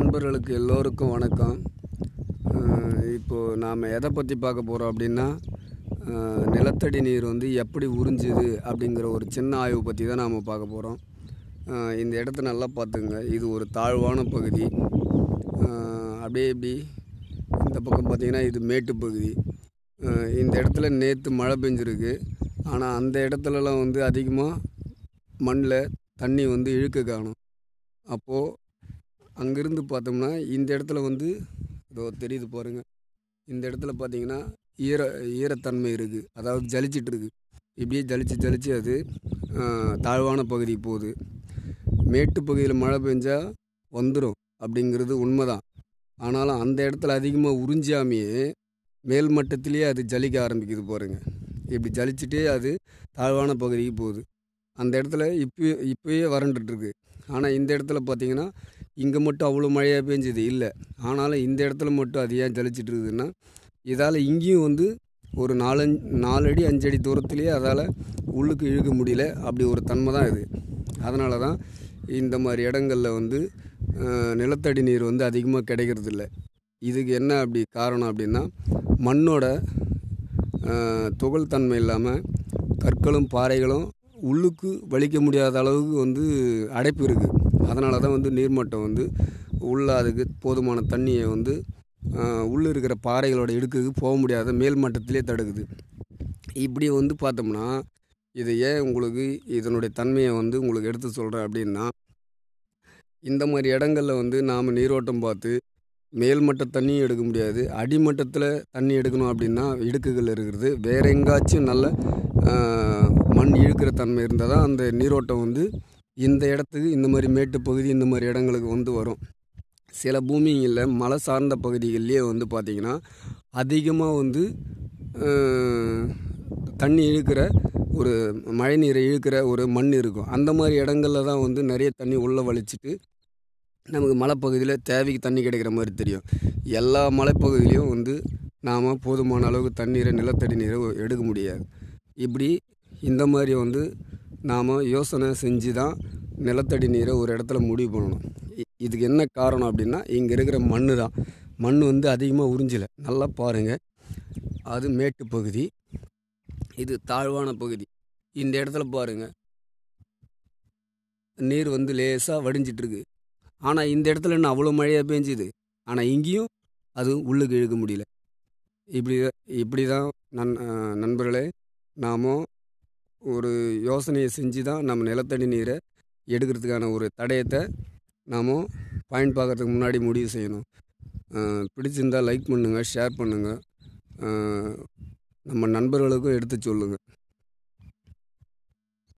நண்பர்களுக்கு எல்லோருக்கும் வணக்கம் அஹ் இப்போ நாம் எதை பற்றி பார்க்க போகிறோம் அப்படின்னா அஹ் நிலத்தடி நீர் வந்து எப்படி உறிஞ்சுது அப்படிங்கிற ஒரு சின்ன ஆய்வு பற்றி தான் நாம் பார்க்க போகிறோம் இந்த இடத்த நல்லா பார்த்துங்க இது ஒரு தாழ்வான பகுதி அஹ் அப்படியே இப்படி இந்த பக்கம் பார்த்தீங்கன்னா இது மேட்டு பகுதி அஹ் இந்த இடத்துல நேற்று மழை பெஞ்சிருக்கு ஆனால் அந்த இடத்துலலாம் வந்து அதிகமாக மண்ணில் தண்ணி வந்து இழுக்க காணும் அப்போது அங்கேருந்து பார்த்தோம்னா இந்த இடத்துல வந்து இதோ தெரியுது பாருங்க இந்த இடத்துல பார்த்தீங்கன்னா ஈர ஈரத்தன்மை இருக்குது அதாவது ஜலிச்சிட்டு இருக்கு இப்படியே ஜலிச்சு ஜலிச்சு அது ஆஹ், தாழ்வான பகுதிக்கு போகுது மேட்டு பகுதியில் மழை பெஞ்சா வந்துடும் அப்படிங்கிறது உண்மைதான் ஆனாலும் அந்த இடத்துல அதிகமாக உறிஞ்சாமையே மேல் மட்டத்திலேயே அது ஜலிக்க ஆரம்பிக்குது பாருங்க இப்படி ஜலிச்சுட்டே அது தாழ்வான பகுதிக்கு போகுது அந்த இடத்துல இப்போ இப்போயே வறண்டுட்டு இருக்கு ஆனால் இந்த இடத்துல பார்த்தீங்கன்னா இங்கே மட்டும் அவ்வளோ மழையாக பெஞ்சுது இல்லை ஆனாலும் இந்த இடத்துல மட்டும் அது ஏன் ஜலிச்சிட்டு இருக்குதுன்னா இதால் இங்கேயும் வந்து ஒரு நாலஞ்சு நாலு அடி அஞ்சு அடி தூரத்துலேயே அதால் உள்ளுக்கு இழுக்க முடியல அப்படி ஒரு தன்மை தான் இது அதனால தான் இந்த மாதிரி இடங்களில் வந்து அஹ், நிலத்தடி நீர் வந்து அதிகமாக கிடைக்கிறது இல்லை இதுக்கு என்ன அப்படி காரணம் அப்படின்னா மண்ணோட அஹ், துகள் தன்மை இல்லாமல் கற்களும் பாறைகளும் உள்ளுக்கு வலிக்க முடியாத அளவுக்கு வந்து அடைப்பு இருக்குது அதனால தான் வந்து நீர்மட்டம் வந்து உள்ள அதுக்கு போதுமான தண்ணியை வந்து ஆஹ், உள்ள இருக்கிற பாறைகளோட இடுக்குக்கு போக முடியாத மேல் மட்டத்திலே தடுக்குது இப்படி வந்து பார்த்தோம்னா இது ஏன் உங்களுக்கு இதனுடைய தன்மையை வந்து உங்களுக்கு எடுத்து சொல்கிறேன் அப்படின்னா இந்த மாதிரி இடங்கள்ல வந்து நாம் நீரோட்டம் பார்த்து மேல்மட்ட தண்ணியும் எடுக்க முடியாது அடிமட்டத்தில் தண்ணி எடுக்கணும் அப்படின்னா இடுக்குகள் இருக்கிறது வேற எங்காச்சும் நல்ல ஆஹ், மண் இழுக்கிற தன்மை இருந்தால் தான் அந்த நீரோட்டம் வந்து இந்த இடத்துக்கு இந்த மாதிரி மேட்டு பகுதி இந்த மாதிரி இடங்களுக்கு வந்து வரும் சில பூமிகளில் மலை சார்ந்த பகுதிகள்லேயே வந்து பார்த்திங்கன்னா அதிகமாக வந்து ஆஹ், தண்ணி இழுக்கிற ஒரு மழை நீரை இழுக்கிற ஒரு மண் இருக்கும் அந்த மாதிரி இடங்கள்ல தான் வந்து நிறைய தண்ணி உள்ளே வலிச்சிட்டு நமக்கு மலைப்பகுதியில் தேவைக்கு தண்ணி கிடைக்கிற மாதிரி தெரியும் எல்லா மலைப்பகுதியிலையும் வந்து நாம் போதுமான அளவுக்கு தண்ணீரை நிலத்தடி நீரை எடுக்க முடியாது இப்படி இந்த மாதிரி வந்து நாம் யோசனை செஞ்சு தான் நிலத்தடி நீரை ஒரு இடத்துல முடிவு பண்ணணும் இ- இதுக்கு என்ன காரணம் அப்படின்னா இங்கே இருக்கிற மண்ணு தான் மண் வந்து அதிகமாக உறிஞ்சலை நல்லா பாருங்கள் அது மேட்டு பகுதி இது தாழ்வான பகுதி இந்த இடத்துல பாருங்கள் நீர் வந்து லேசாக வடிஞ்சிட்டு இருக்கு ஆனால் இந்த இடத்துல என்ன அவ்வளோ மழையாக பெஞ்சுது ஆனால் இங்கேயும் அது உள்ளுக்கு இழுக்க முடியல இப்படி இப்படி தான் நன் அஹ் நண்பர்களே நாம் ஒரு யோசனையை செஞ்சு தான் நம்ம நிலத்தடி நீரை எடுக்கிறதுக்கான ஒரு தடயத்தை நாம் பாயிண்ட் பார்க்கறதுக்கு முன்னாடி முடிவு செய்யணும் அஹ் பிடிச்சிருந்தா லைக் பண்ணுங்கள் ஷேர் பண்ணுங்கள் நம்ம நண்பர்களுக்கும் எடுத்து சொல்லுங்கள்